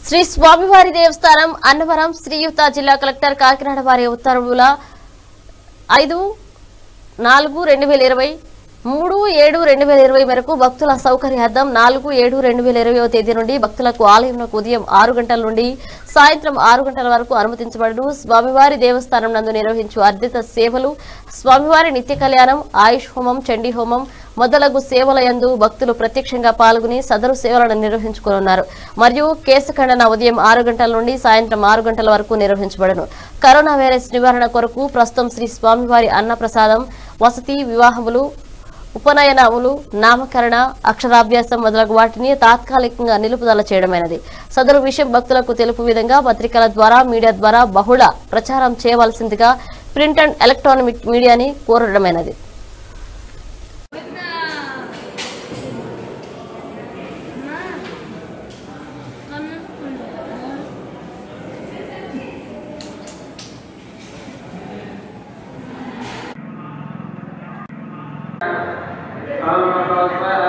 శ్రీ స్వామివారి దేవస్థానం అన్నవరం శ్రీయుత జిల్లా కలెక్టర్ కాకినాడ వారి ఉత్తర్వుల ఐదు నాలుగు రెండు వేల ఇరవై మూడు ఏడు రెండు వేల ఇరవై వరకు భక్తుల సౌకర్యార్థం నాలుగు ఏడు రెండు వేల ఇరవై తేదీ నుండి భక్తులకు ఆలయంకు ఉదయం ఆరు గంటల నుండి సాయంత్రం ఆరు గంటల వరకు అనుమతించబడును స్వామివారి దేవస్థానం నందు నిర్వహించు అర్ధిత సేవలు స్వామివారి నిత్య కళ్యాణం ఆయుష్ హోమం చండీ హోమం మొదలగు సేవల యందు భక్తులు ప్రత్యక్షంగా పాల్గొని సదరు సేవలను నిర్వహించుకోనున్నారు మరియు కేసు ఖండన ఉదయం ఆరు గంటల నుండి సాయంత్రం ఆరు గంటల వరకు నిర్వహించబడును కరోనా వైరస్ నివారణ కొరకు ప్రస్తుతం శ్రీ స్వామివారి అన్నప్రసాదం వసతి వివాహములు ఉపనయనములు నామకరణ అక్షరాభ్యాసం మొదలగు వాటిని తాత్కాలికంగా నిలుపుదల చేయడమైనది సదరు విషయం భక్తులకు తెలుపు విధంగా పత్రికల ద్వారా మీడియా ద్వారా బహుళ ప్రచారం చేయవలసిందిగా ప్రింట్ అండ్ ఎలక్ట్రానిక్ మీడియాని కోరడమైనది Alhamdulillah